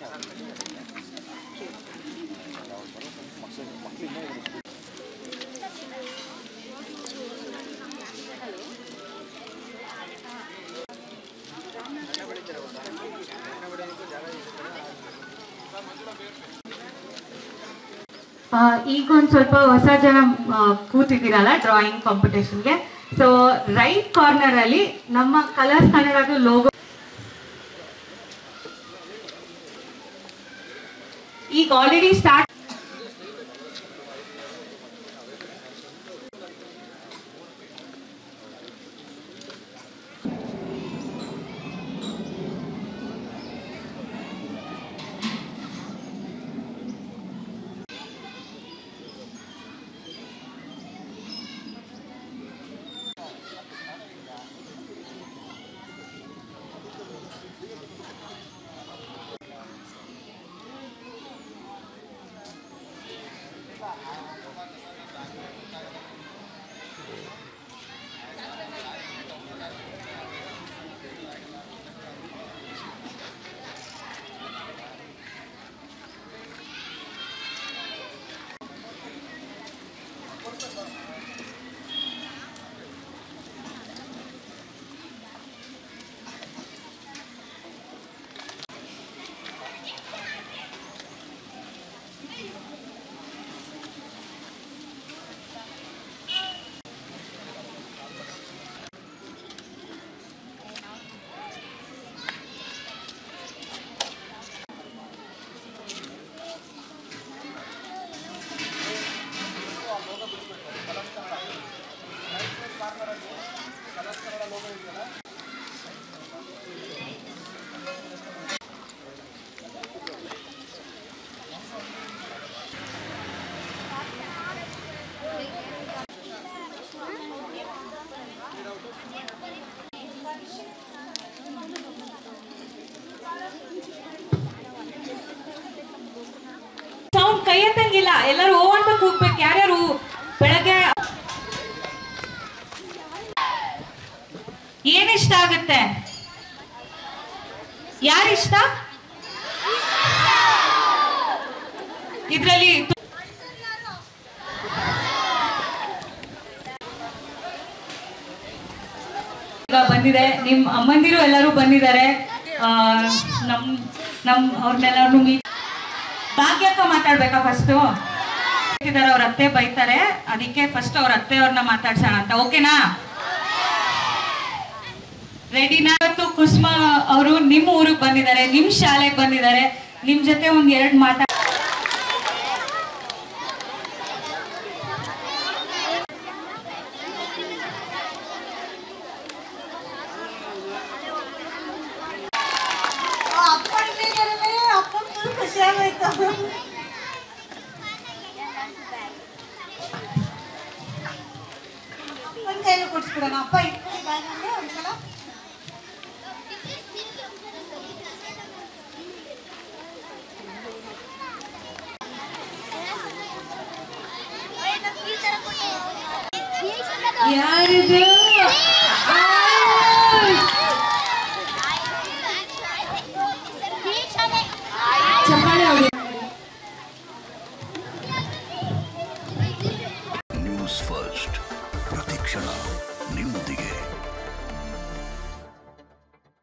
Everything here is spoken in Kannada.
ಆ, ಈಗ ಒಂದು ಸ್ವಲ್ಪ ಹೊಸ ಜನ ಆ, ಕೂತಿದ್ದೀರಲ್ಲ ಡ್ರಾಯಿಂಗ್ ಕಾಂಪಿಟೇಷನ್ಗೆ ಸೊ ರೈಟ್ ಕಾರ್ನರ್ ಅಲ್ಲಿ ನಮ್ಮ ಕಲರ್ಸ್ ಕನ್ನಡದ ಲೋಗೋ ಈಗ ಆಲ್ರೆಡಿ ಸ್ಟಾರ್ಟ್ ಸೌಂಡ್ ಕೈ ಎತ್ತಂಗಿಲ್ಲ ಎಲ್ಲರೂ ಓ ಅಂತ ಕೂಗ್ಬೇಕು ಯಾರ್ಯಾರು ಬೆಳಗ್ಗೆ ಏನ್ ಇಷ್ಟ ಆಗುತ್ತೆ ಯಾರಿಷ್ಟ ಇದ್ರಲ್ಲಿ ಈಗ ಬಂದಿದೆ ನಿಮ್ ಅಮ್ಮಂದಿರು ಎಲ್ಲರೂ ಬಂದಿದ್ದಾರೆ ಆ, ನಮ್ ನಮ್ ಅವ್ರನ್ನೆಲ್ಲರೂ ಮೀ ಭಾಗ್ಯಕ್ಕ ಮಾತಾಡ್ಬೇಕಾ ಫಸ್ಟು ಇದ್ದಾರೆ ಅವ್ರ ಅತ್ತೆ ಬೈತಾರೆ ಅದಕ್ಕೆ ಫಸ್ಟ್ ಅವ್ರ ಅತ್ತೆಯವ್ರನ್ನ ಮಾತಾಡ್ಸೋಣ ಅಂತ ಓಕೆನಾ ರೆಡಿನಾ ಇವತ್ತು ಕುಸುಮ ಅವರು ನಿಮ್ಮ ಊರಿಗೆ ಬಂದಿದ್ದಾರೆ ನಿಮ್ ಶಾಲೆಗೆ ಬಂದಿದ್ದಾರೆ ನಿಮ್ ಜೊತೆ ಒಂದ್ ಎರಡ್ ಮಾತಾ ಅಪ್ಪನ ಖುಷಿ ಆಗೋಯ್ತು ಅಪ್ಪನ ಕೈಲಿ ಕೊಡ್ಸ್ಬಿಡೋಣ ಅಪ್ಪ ಇಟ್ಕೊಳ್ಳಿ ಬ್ಯಾಗಲ್ಲಿ ಒಂದ್ಸಲ ಯಾರಿದು ಚಪ್ಪಾಳೆ ಹೊಡಿ